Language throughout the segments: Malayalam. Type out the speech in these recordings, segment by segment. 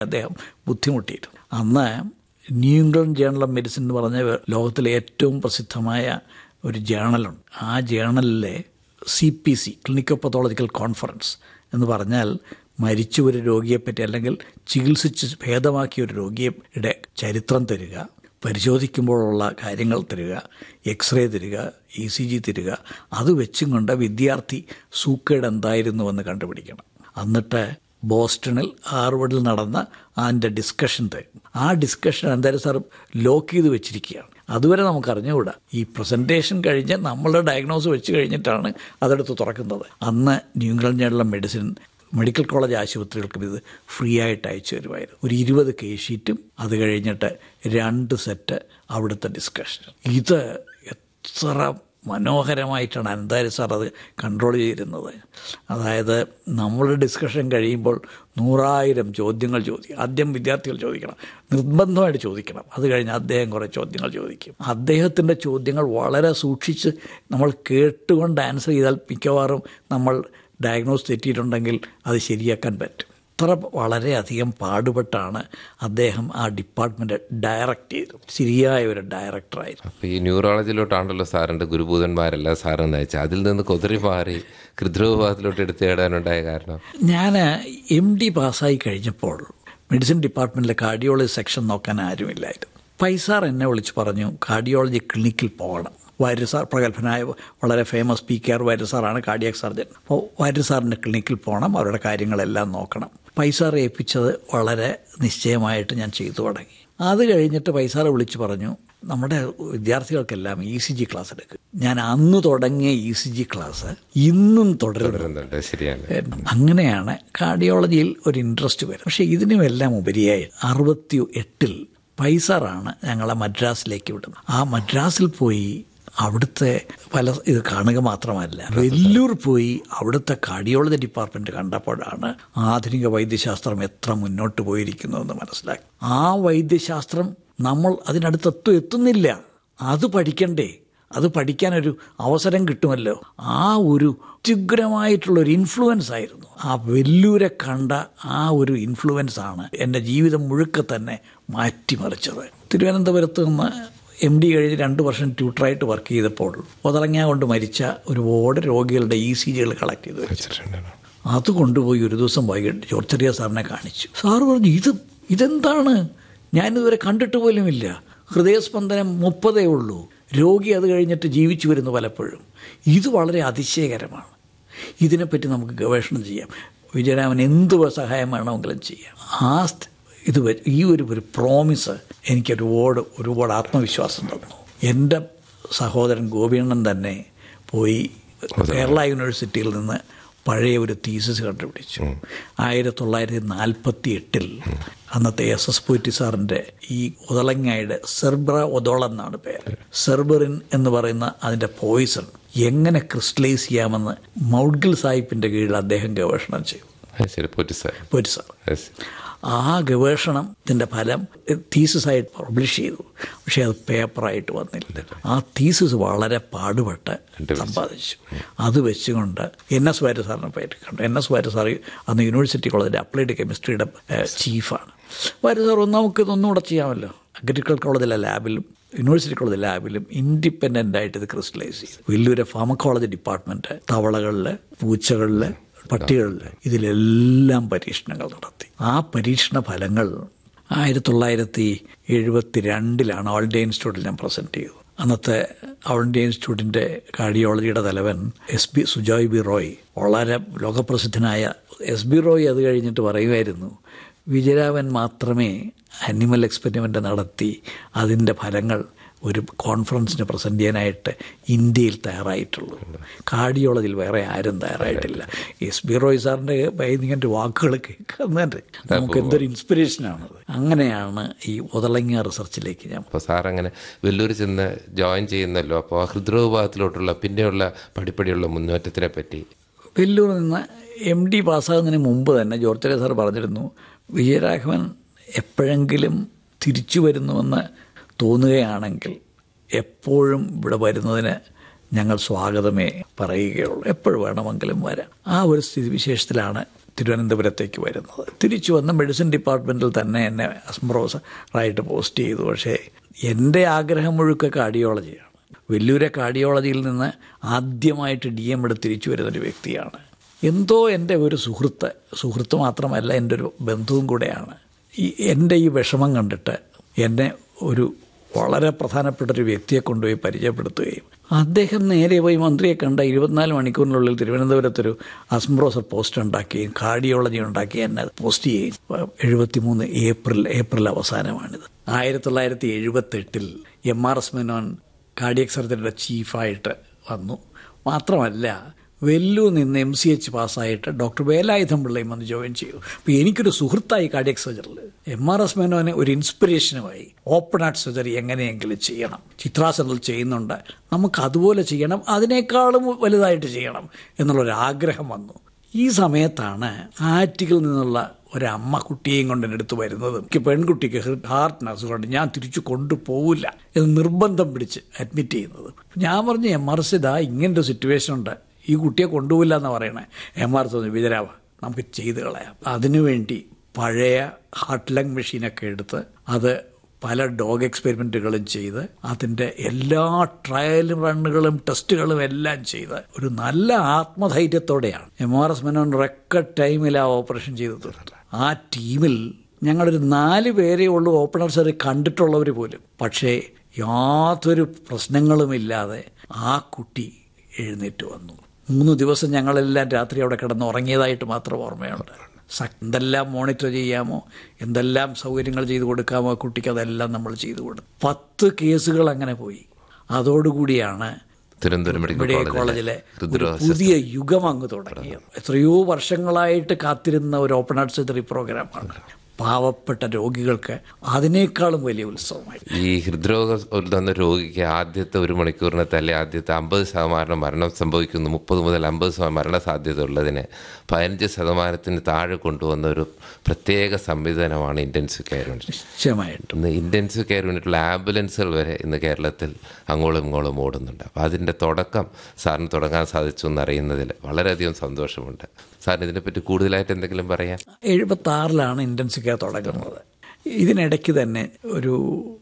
അദ്ദേഹം ബുദ്ധിമുട്ടിയിരുന്നു അന്ന് New England Journal of Medicine എന്ന് പറഞ്ഞ ലോകത്തിലെ ഏറ്റവും പ്രസിദ്ധമായ ഒരു ജേണലുണ്ട് ആ ജേണലിലെ C P C clinical pathological conference എന്ന് പറഞ്ഞാൽ മരിച്ച ഒരു രോഗിയെപ്പറ്റി അല്ലെങ്കിൽ ചികിത്സിച്ച് ഭേദമാക്കിയ ഒരു രോഗിയുടെ ചരിത്രം തരിക പരിശോധിക്കുമ്പോഴുള്ള കാര്യങ്ങൾ തരിക എക്സ്റേ തരിക ഇ സി ജി തരിക അത് വെച്ചും കൊണ്ട് വിദ്യാർത്ഥി സൂക്കേട് എന്തായിരുന്നുവെന്ന് കണ്ടുപിടിക്കണം എന്നിട്ട് ബോസ്റ്റണിൽ ഹാർവർഡിൽ നടന്ന അതിൻ്റെ ഡിസ്കഷൻ തരും ആ ഡിസ്കഷൻ എന്തായാലും സാർ ലോക്ക് ചെയ്ത് വെച്ചിരിക്കുകയാണ് അതുവരെ നമുക്ക് അറിഞ്ഞുകൂടാ ഈ പ്രസൻറ്റേഷൻ കഴിഞ്ഞ് നമ്മളുടെ ഡയഗ്നോസ് വെച്ച് കഴിഞ്ഞിട്ടാണ് അതെടുത്ത് തുറക്കുന്നത് അന്ന് New England Journal of Medicine medical college ആശുപത്രികൾക്കും ഇത് ഫ്രീ ആയിട്ട് അയച്ചു തരുമായിരുന്നു ഒരു ഇരുപത് കെ ഷീറ്റും അത് കഴിഞ്ഞിട്ട് രണ്ട് സെറ്റ് അവിടുത്തെ ഡിസ്കഷൻ ഇത് എത്ര മനോഹരമായിട്ടാണ് അനന്താരി സാർ അത് കൺട്രോൾ ചെയ്തിരുന്നത് അതായത് നമ്മുടെ ഡിസ്കഷൻ കഴിയുമ്പോൾ നൂറായിരം ചോദ്യങ്ങൾ ചോദിക്കും ആദ്യം വിദ്യാർത്ഥികൾ ചോദിക്കണം നിർബന്ധമായിട്ട് ചോദിക്കണം അത് കഴിഞ്ഞ് അദ്ദേഹം കുറേ ചോദ്യങ്ങൾ ചോദിക്കും അദ്ദേഹത്തിൻ്റെ ചോദ്യങ്ങൾ വളരെ സൂക്ഷിച്ച് നമ്മൾ കേട്ടുകൊണ്ട് ആൻസർ ചെയ്താൽ മിക്കവാറും നമ്മൾ ഡയഗ്നോസ് തെറ്റിയിട്ടുണ്ടെങ്കിൽ അത് ശരിയാക്കാൻ പറ്റും അത്ര വളരെയധികം പാടുപെട്ടാണ് അദ്ദേഹം ആ ഡിപ്പാർട്ട്മെൻറ്റ് ഡയറക്റ്റ് ചെയ്തു ശരിയായ ഒരു ഡയറക്ടറായിരുന്നു അപ്പോൾ ഈ ന്യൂറോളജിയിലോട്ടാണല്ലോ സാറിൻ്റെ ഗുരുഭൂതന്മാരെല്ലാം സാറ് നയിച്ചത് അതിൽ നിന്ന് കൊതറി മാറി ഹൃദ്രോഗഭാഗത്തിലോട്ട് എടുത്തേടാനുണ്ടായ കാരണം ഞാൻ എം ഡി പാസ്സായി കഴിഞ്ഞപ്പോൾ മെഡിസിൻ ഡിപ്പാർട്ട്മെൻറ്റിലെ കാർഡിയോളജി സെക്ഷൻ നോക്കാൻ ആരുമില്ലായിരുന്നു പൈസാർ എന്നെ വിളിച്ച് പറഞ്ഞു കാർഡിയോളജി ക്ലിനിക്കിൽ പോകണം വാര്യർ സാർ പ്രഗത്ഭനായ വളരെ famous P K R Warrier സാറാണ് കാർഡിയാക് സർജൻ അപ്പോൾ വാര്യർ സാറിൻ്റെ ക്ലിനിക്കിൽ പോകണം അവരുടെ കാര്യങ്ങളെല്ലാം നോക്കണം പൈസാർ ഏൽപ്പിച്ചത് വളരെ നിശ്ചയമായിട്ട് ഞാൻ ചെയ്തു തുടങ്ങി അത് കഴിഞ്ഞിട്ട് പൈസാറ് വിളിച്ച് പറഞ്ഞു നമ്മുടെ വിദ്യാർത്ഥികൾക്കെല്ലാം ഇ സി ജി ക്ലാസ് എടുക്കുക ഞാൻ അന്ന് തുടങ്ങിയ ഇ സി ജി ക്ലാസ് ഇന്നും തുടരുന്നു തുടരുന്നുണ്ട് ശരിയാണ് അങ്ങനെയാണ് കാർഡിയോളജിയിൽ ഒരു ഇൻട്രസ്റ്റ് വരും പക്ഷേ ഇതിനുമെല്ലാം ഉപരിയായി അറുപത്തി എട്ടിൽ പൈസറാണ് ഞങ്ങളെ മദ്രാസിലേക്ക് വിടുന്നത് ആ മദ്രാസിൽ പോയി അവിടുത്തെ പല ഇത് കാണുക മാത്രമല്ല വെല്ലൂർ പോയി അവിടുത്തെ കാർഡിയോളജി ഡിപ്പാർട്ട്മെന്റ് കണ്ടപ്പോഴാണ് ആധുനിക വൈദ്യശാസ്ത്രം എത്ര മുന്നോട്ട് പോയിരിക്കുന്നു എന്ന് മനസ്സിലാക്കി ആ വൈദ്യശാസ്ത്രം നമ്മൾ അതിനടുത്തെത്തും എത്തുന്നില്ല അത് പഠിക്കണ്ടേ അത് പഠിക്കാനൊരു അവസരം കിട്ടുമല്ലോ ആ ഒരു അത്യുഗ്രമായിട്ടുള്ള ഒരു ഇൻഫ്ലുവൻസ് ആയിരുന്നു ആ വെല്ലൂരെ കണ്ട ആ ഒരു ഇൻഫ്ലുവൻസ് ആണ് എൻ്റെ ജീവിതം മുഴുക്ക തന്നെ മാറ്റിമറിച്ചത് തിരുവനന്തപുരത്ത് നിന്ന് എം ഡി കഴിഞ്ഞ് രണ്ട് വർഷം ട്യൂട്ടറായിട്ട് വർക്ക് ചെയ്തപ്പോൾ ഒതളങ്ങ കൊണ്ട് മരിച്ച ഒരുപാട് രോഗികളുടെ ഇ സി ജികൾ കളക്ട് ചെയ്ത് വെച്ചു അത് കൊണ്ടുപോയി ഒരു ദിവസം വൈകിട്ട് ജോർജ് ചെറിയ സാറിനെ കാണിച്ചു സാറ് പറഞ്ഞു ഇത് ഇതെന്താണ് ഞാനിതുവരെ കണ്ടിട്ട് പോലുമില്ല ഹൃദയസ്പന്ദനം മുപ്പതേ ഉള്ളൂ രോഗി അത് കഴിഞ്ഞിട്ട് ജീവിച്ചു വരുന്നു പലപ്പോഴും ഇത് വളരെ അതിശയകരമാണ് ഇതിനെപ്പറ്റി നമുക്ക് ഗവേഷണം ചെയ്യാം വിജയരാമൻ എന്ത് സഹായം വേണമെങ്കിലും ചെയ്യാം ആ സ്ഥ- ഇത് വ- ഈ ഒരു ഒരു പ്രോമിസ് എനിക്ക് ഒരുപാട് ഒരുപാട് ആത്മവിശ്വാസം തന്നു എൻ്റെ സഹോദരൻ ഗോപിയണ്ണൻ തന്നെ പോയി കേരള യൂണിവേഴ്സിറ്റിയിൽ നിന്ന് പഴയ ഒരു തീസിസ് കണ്ടുപിടിച്ചു ആയിരത്തി തൊള്ളായിരത്തി നാൽപ്പത്തി എട്ടിൽ അന്നത്തെ എസ് എസ് പോറ്റി സാറിൻ്റെ ഈ ഒതളങ്ങയുടെ സെർബ്ര ഒതോള എന്നാണ് പേര് സെർബറിൻ എന്ന് പറയുന്ന അതിൻ്റെ പോയിസൺ എങ്ങനെ ക്രിസ്റ്റലൈസ് ചെയ്യാമെന്ന് മൗഡ്ഗിൽ സാഹിബിൻ്റെ കീഴിൽ അദ്ദേഹം ഗവേഷണം ചെയ്തു അത് ശരി പോറ്റി സാർ പോറ്റി സാർ അത് ശരി. ആ ഗവേഷണത്തിൻ്റെ ഫലം തീസിസായിട്ട് പബ്ലിഷ് ചെയ്തു പക്ഷേ അത് പേപ്പറായിട്ട് വന്നില്ല ആ തീസിസ് വളരെ പാടുപെട്ട് സമ്പാദിച്ചു അത് വെച്ചുകൊണ്ട് എൻ എസ് വാര്യ സാറിനെ പറ്റി കണ്ടു എൻ എസ് വാര്യ സാർ അന്ന് യൂണിവേഴ്സിറ്റി കോളേജിലെ അപ്ലൈഡ് കെമിസ്ട്രിയുടെ ചീഫാണ് വാര്യ സാർ ഒന്ന് നമുക്ക് ഇതൊന്നുകൂടെ ചെയ്യാമല്ലോ അഗ്രികൾച്ചർ കോളേജിലെ ലാബിലും യൂണിവേഴ്സിറ്റി കോളേജ് ലാബിലും ഇൻഡിപെൻഡൻ്റ് ആയിട്ട് ഇത് ക്രിസ്റ്റലൈസ് ചെയ്തു വലിയൊരു ഫാമക്കോളജി ഡിപ്പാർട്ട്മെൻറ്റ് തവളകളിൽ പൂച്ചകളിൽ പട്ടികളിൽ ഇതിലെല്ലാം പരീക്ഷണങ്ങൾ നടത്തി ആ പരീക്ഷണ ഫലങ്ങൾ ആയിരത്തി തൊള്ളായിരത്തി എഴുപത്തി രണ്ടിലാണ് ഓൾ ഇന്ത്യ ഇൻസ്റ്റിറ്റ്യൂട്ടിൽ ഞാൻ പ്രസൻറ്റ് ചെയ്തത് അന്നത്തെ ഓൾ ഇന്ത്യ ഇൻസ്റ്റിറ്റ്യൂട്ടിൻ്റെ കാർഡിയോളജിയുടെ തലവൻ S B Sujoy B Roy വളരെ ലോകപ്രസിദ്ധനായ എസ് ബി റോയ് അത് കഴിഞ്ഞിട്ട് പറയുമായിരുന്നു വിജയരാമൻ മാത്രമേ അനിമൽ എക്സ്പെരിമെൻ്റ് നടത്തി അതിൻ്റെ ഫലങ്ങൾ ഒരു കോൺഫറൻസിന് പ്രസൻറ്റ് ചെയ്യാനായിട്ട് ഇന്ത്യയിൽ തയ്യാറായിട്ടുള്ളൂ കാർഡിയോളജിയിൽ വേറെ ആരും തയ്യാറായിട്ടില്ല എസ് ബി റോയ് സാറിൻ്റെ ഇങ്ങനത്തെ വാക്കുകൾ കേൾക്കുന്നതിൻ്റെ നമുക്ക് എന്തൊരു ഇൻസ്പിറേഷനാണത് അങ്ങനെയാണ് ഈ ഒതളങ്ങ റിസർച്ചിലേക്ക് ഞാൻ അപ്പോൾ സാർ അങ്ങനെ വെല്ലൂർ ചെന്ന് ജോയിൻ ചെയ്യുന്നല്ലോ അപ്പോൾ ആ ഹൃദ്രോഗഭാഗത്തിലോട്ടുള്ള പിന്നെയുള്ള പടിപ്പടിയുള്ള മുന്നേറ്റത്തിനെ പറ്റി വെല്ലൂർ നിന്ന് എം ഡി പാസ്സാകുന്നതിന് മുമ്പ് തന്നെ ജോർജ് സാർ പറഞ്ഞിരുന്നു വിജയരാഘവൻ എപ്പോഴെങ്കിലും തിരിച്ചു വരുന്നുവെന്ന് തോന്നുകയാണെങ്കിൽ എപ്പോഴും ഇവിടെ വരുന്നതിന് ഞങ്ങൾ സ്വാഗതമേ പറയുകയുള്ളൂ എപ്പോഴും വേണമെങ്കിലും വരാം ആ ഒരു സ്ഥിതിവിശേഷത്തിലാണ് തിരുവനന്തപുരത്തേക്ക് വരുന്നത് തിരിച്ചു വന്ന് മെഡിസിൻ ഡിപ്പാർട്ട്മെൻറ്റിൽ തന്നെ എന്നെ അസ്മറോസറായിട്ട് പോസ്റ്റ് ചെയ്തു പക്ഷേ എൻ്റെ ആഗ്രഹം മുഴുക്ക കാർഡിയോളജിയാണ് വെല്ലൂരെ കാർഡിയോളജിയിൽ നിന്ന് ആദ്യമായിട്ട് ഡി എം എടുത്ത് തിരിച്ചു വരുന്നൊരു വ്യക്തിയാണ് എന്തോ എൻ്റെ ഒരു സുഹൃത്ത് സുഹൃത്ത് മാത്രമല്ല എൻ്റെ ഒരു ബന്ധുവും കൂടെയാണ് ഈ എൻ്റെ ഈ വിഷമം കണ്ടിട്ട് എന്നെ ഒരു വളരെ പ്രധാനപ്പെട്ട ഒരു വ്യക്തിയെ കൊണ്ടുപോയി പരിചയപ്പെടുത്തുകയും അദ്ദേഹം നേരെ പോയി മന്ത്രിയെ കണ്ട ഇരുപത്തിനാല് മണിക്കൂറിനുള്ളിൽ തിരുവനന്തപുരത്തൊരു അസ്ംബ്രോസർ പോസ്റ്റ് ഉണ്ടാക്കുകയും കാർഡിയോളജി ഉണ്ടാക്കി എന്നെ പോസ്റ്റ് ചെയ്യുകയും എഴുപത്തിമൂന്ന് ഏപ്രിൽ ഏപ്രിൽ അവസാനമാണിത് ആയിരത്തി തൊള്ളായിരത്തി എഴുപത്തെട്ടിൽ M R S Menon cardiac സർജറിയുടെ ചീഫായിട്ട് വന്നു മാത്രമല്ല വെല്ലൂർ നിന്ന് എം സി എച്ച് പാസ്സായിട്ട് ഡോക്ടർ വേലായുധം പിള്ളയും വന്ന് ജോയിൻ ചെയ്തു അപ്പോൾ എനിക്കൊരു സുഹൃത്തായി കാർഡിയക് സർജറിൽ എം ആർ എസ് മേനോനെ ഒരു ഇൻസ്പിറേഷനുമായി ഓപ്പൺ ഹാർട്ട് സർജറി എങ്ങനെയെങ്കിലും ചെയ്യണം ചിത്രാസനത്തിൽ ചെയ്യുന്നുണ്ട് നമുക്ക് അതുപോലെ ചെയ്യണം അതിനേക്കാളും വലുതായിട്ട് ചെയ്യണം എന്നുള്ളൊരു ആഗ്രഹം വന്നു ഈ സമയത്താണ് ആറ്റിൽ നിന്നുള്ള ഒരമ്മ കുട്ടിയെയും കൊണ്ട് എൻ്റെ അടുത്ത് വരുന്നതും എനിക്ക് പെൺകുട്ടിക്ക് ഹാർട്ടിന് അസുഖമുണ്ട് ഞാൻ തിരിച്ചു കൊണ്ടുപോകില്ല എന്ന് നിർബന്ധം പിടിച്ച് അഡ്മിറ്റ് ചെയ്യുന്നത് ഞാൻ പറഞ്ഞു എം ആർ എസ് ഇതാ ഇങ്ങനൊരു സിറ്റുവേഷൻ ഉണ്ട് ഈ കുട്ടിയെ കൊണ്ടുപോകില്ല എന്ന് പറയണേ എം ആർ തോന്നി വിജരാവ നമുക്ക് ചെയ്ത് കളയാം അതിനുവേണ്ടി പഴയ ഹാർട്ട് ലങ് മെഷീനൊക്കെ എടുത്ത് അത് പല ഡോഗ് എക്സ്പെരിമെൻറ്റുകളും ചെയ്ത് അതിൻ്റെ എല്ലാ ട്രയൽ റണ്ണുകളും ടെസ്റ്റുകളും എല്ലാം ചെയ്ത് ഒരു നല്ല ആത്മധൈര്യത്തോടെയാണ് M R S Menon record ടൈമിൽ ആ ഓപ്പറേഷൻ ചെയ്ത് തീർത്തത് ആ ടീമിൽ ഞങ്ങളൊരു നാല് പേരേ ഉള്ളൂ ഓപ്പണർ സർജറി കണ്ടിട്ടുള്ളവർ പോലും പക്ഷേ യാതൊരു പ്രശ്നങ്ങളുമില്ലാതെ ആ കുട്ടി എഴുന്നേറ്റ് വന്നു മൂന്ന് ദിവസം ഞങ്ങളെല്ലാം രാത്രി അവിടെ കിടന്ന് ഉറങ്ങിയതായിട്ട് മാത്രം ഓർമ്മയുണ്ട് എന്തെല്ലാം മോണിറ്റർ ചെയ്യാമോ എന്തെല്ലാം സൗകര്യങ്ങൾ ചെയ്തു കൊടുക്കാമോ കുട്ടിക്ക് അതെല്ലാം നമ്മൾ ചെയ്തു കൊടുത്തു പത്ത് കേസുകൾ അങ്ങനെ പോയി അതോടുകൂടിയാണ് തിരുവനന്തപുരം മെഡിക്കൽ മെഡിക്കൽ കോളേജിലെ കോളേജിലെ ഒരു പുതിയ യുഗം അങ്ങ് തുടങ്ങിയത് എത്രയോ വർഷങ്ങളായിട്ട് കാത്തിരുന്ന ഒരു ഓപ്പൺ ഹാർട്ട് സർജറി പ്രോഗ്രാമാണ് പാവപ്പെട്ട രോഗികൾക്ക് അതിനേക്കാളും വലിയ ഉത്സവമായി ഈ ഹൃദ്രോഗം തന്ന രോഗിക്ക് ആദ്യത്തെ ഒരു മണിക്കൂറിനകത്ത് അല്ലെ ആദ്യത്തെ അമ്പത് ശതമാനം മരണം സംഭവിക്കുന്നു മുപ്പത് മുതൽ അമ്പത് ശതമാനം മരണസാധ്യത ഉള്ളതിനെ പതിനഞ്ച് ശതമാനത്തിന് താഴെ കൊണ്ടുവന്ന ഒരു പ്രത്യേക സംവിധാനമാണ് ഇൻറ്റൻസീവ് കെയർ യൂണിറ്റ് നിശ്ചയമായിട്ടും ഇന്ന് ഇൻറ്റൻസീവ് കെയർ യൂണിറ്റുള്ള ആംബുലൻസുകൾ വരെ ഇന്ന് കേരളത്തിൽ അങ്ങോളം ഇങ്ങോളം ഓടുന്നുണ്ട് അപ്പോൾ അതിൻ്റെ തുടക്കം സാറിന് തുടങ്ങാൻ സാധിച്ചു എന്നറിയുന്നതിൽ വളരെയധികം സന്തോഷമുണ്ട് സാറിന് ഇതിനെപ്പറ്റി കൂടുതലായിട്ട് എന്തെങ്കിലും പറയാം എഴുപത്തി ആറിലാണ് ഇൻറ്റൻസീവ് കെയർ തുടങ്ങുന്നത് ഇതിനിടയ്ക്ക് തന്നെ ഒരു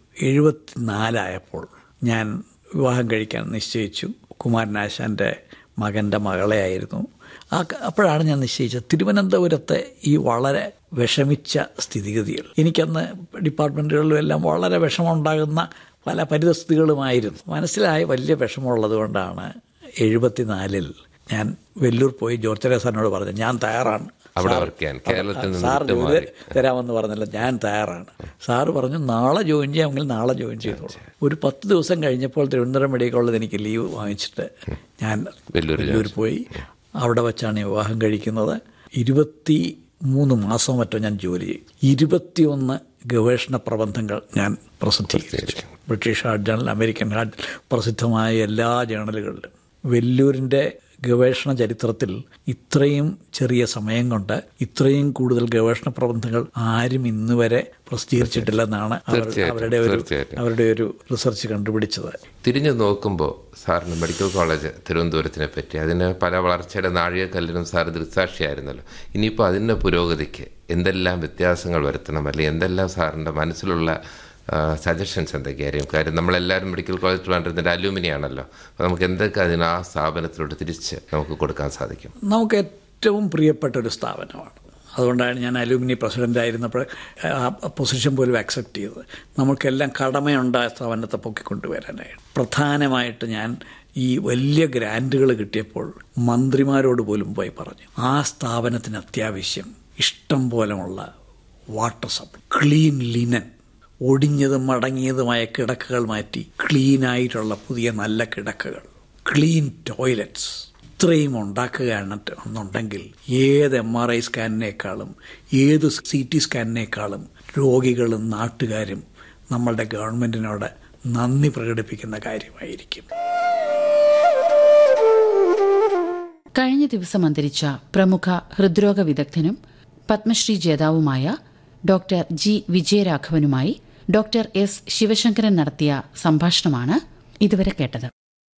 എഴുപത്തിനാലായപ്പോൾ ഞാൻ വിവാഹം കഴിക്കാൻ നിശ്ചയിച്ചു കുമാരനാശാൻ്റെ മകൻ്റെ മകളെ ആയിരുന്നു ആ അപ്പോഴാണ് ഞാൻ നിശ്ചയിച്ചത് തിരുവനന്തപുരത്തെ ഈ വളരെ വിഷമിച്ച സ്ഥിതിഗതികൾ എനിക്കന്ന് ഡിപ്പാർട്ട്മെൻറ്റുകളിലും എല്ലാം വളരെ വിഷമമുണ്ടാകുന്ന പല പരിതസ്ഥിതികളുമായിരുന്നു മനസ്സിലായ വലിയ വിഷമമുള്ളത് കൊണ്ടാണ് എഴുപത്തിനാലിൽ ഞാൻ വെല്ലൂർ പോയി ജോർജ് സാറിനോട് പറഞ്ഞു ഞാൻ തയ്യാറാണ് അവിടെ വർക്ക് ചെയ്യാൻ കേരളത്തിൽ നിന്ന് സാർ വിട്ട് ജോലി തരാമെന്ന് പറഞ്ഞില്ല ഞാൻ തയ്യാറാണ് സാറ് പറഞ്ഞു നാളെ ജോയിൻ ചെയ്യാമെങ്കിൽ നാളെ ജോയിൻ ചെയ്തോളൂ ഒരു പത്ത് ദിവസം കഴിഞ്ഞപ്പോൾ തിരുവനന്തപുരം മെഡിക്കൽ കോളേജിൽ എനിക്ക് ലീവ് വാങ്ങിച്ചിട്ട് ഞാൻ വെല്ലൂർ വെല്ലൂർ പോയി അവിടെ വെച്ചാണ് ഈ വിവാഹം കഴിക്കുന്നത് ഇരുപത്തി മൂന്ന് മാസം മറ്റോ ഞാൻ ജോലി ചെയ്യും ഇരുപത്തിയൊന്ന് ഗവേഷണ പ്രബന്ധങ്ങൾ ഞാൻ പ്രസിദ്ധീകരിച്ചു British Heart Journal American Heart പ്രസിദ്ധമായ എല്ലാ ജേണലുകളിലും വെല്ലൂരിൻ്റെ ഗവേഷണ ചരിത്രത്തിൽ ഇത്രയും ചെറിയ സമയം കൊണ്ട് ഇത്രയും കൂടുതൽ ഗവേഷണ പ്രബന്ധങ്ങൾ ആരും ഇന്ന് വരെ പ്രസിദ്ധീകരിച്ചിട്ടില്ലെന്നാണ് അവർ- തീർച്ചയായിട്ടും, അവരുടെ ഒരു തീർച്ചയായിട്ടും. അവരുടെ ഒരു റിസർച്ച് കണ്ടുപിടിച്ചത് തിരിഞ്ഞു നോക്കുമ്പോൾ സാറിന് മെഡിക്കൽ കോളേജ് തിരുവനന്തപുരത്തിനെ പറ്റി അതിന് പല വളർച്ചയുടെ നാഴികക്കല്ലിനും സാർ ദൃക്സാക്ഷിയായിരുന്നല്ലോ ഇനിയിപ്പോൾ അതിൻ്റെ പുരോഗതിക്ക് എന്തെല്ലാം വ്യത്യാസങ്ങൾ വരുത്തണം അല്ലെങ്കിൽ എന്തെല്ലാം സാറിൻ്റെ മനസ്സിലുള്ള സജഷൻസ് എന്തൊക്കെയായിരിക്കും കാര്യം നമ്മളെല്ലാവരും മെഡിക്കൽ കോളേജ് ട്രിവാൻഡ്രത്തിൻ്റെ അലൂമിനി ആണല്ലോ അപ്പോൾ നമുക്ക് എന്തൊക്കെ അതിന് ആ സ്ഥാപനത്തിലോട്ട് തിരിച്ച് നമുക്ക് കൊടുക്കാൻ സാധിക്കും നമുക്ക് ഏറ്റവും പ്രിയപ്പെട്ട ഒരു സ്ഥാപനമാണ് അതുകൊണ്ടാണ് ഞാൻ അലൂമിനി പ്രസിഡന്റ് ആയിരുന്നപ്പോൾ ആ പൊസിഷൻ പോലും അക്സെപ്റ്റ് ചെയ്തത് നമുക്കെല്ലാം കടമയുണ്ട് ആ സ്ഥാപനത്തെ പൊക്കിക്കൊണ്ടുവരാനായിട്ട് പ്രധാനമായിട്ട് ഞാൻ ഈ വലിയ ഗ്രാൻറ്റുകൾ കിട്ടിയപ്പോൾ മന്ത്രിമാരോട് പോലും പോയി പറഞ്ഞു ആ സ്ഥാപനത്തിന് അത്യാവശ്യം ഇഷ്ടം പോലെയുള്ള വാട്ടർ സപ്ലൈ ക്ലീൻ ലിനൻ ഒടിഞ്ഞതും മടങ്ങിയതുമായ കിടക്കകൾ മാറ്റി ക്ലീൻ ആയിട്ടുള്ള പുതിയ നല്ല കിടക്കകൾ ക്ലീൻ ടോയ്ലറ്റ്സ് ഇത്രയും ഉണ്ടാക്കുകയാണ് എന്നുണ്ടെങ്കിൽ ഏത് എം ആർ ഐ സ്കാനിനേക്കാളും ഏത് സി ടി സ്കാനിനേക്കാളും രോഗികളും നാട്ടുകാരും നമ്മളുടെ ഗവൺമെൻറ്റിനോട് നന്ദി പ്രകടിപ്പിക്കുന്ന കാര്യമായിരിക്കും കഴിഞ്ഞ ദിവസം അന്തരിച്ച പ്രമുഖ ഹൃദ്രോഗ വിദഗ്ധനും പത്മശ്രീ ജേതാവുമായ ഡോക്ടർ ജി വിജയരാഘവനുമായി ഡോക്ടർ എസ് ശിവശങ്കരൻ നടത്തിയ സംഭാഷണമാണ് ഇതുവരെ കേട്ടത്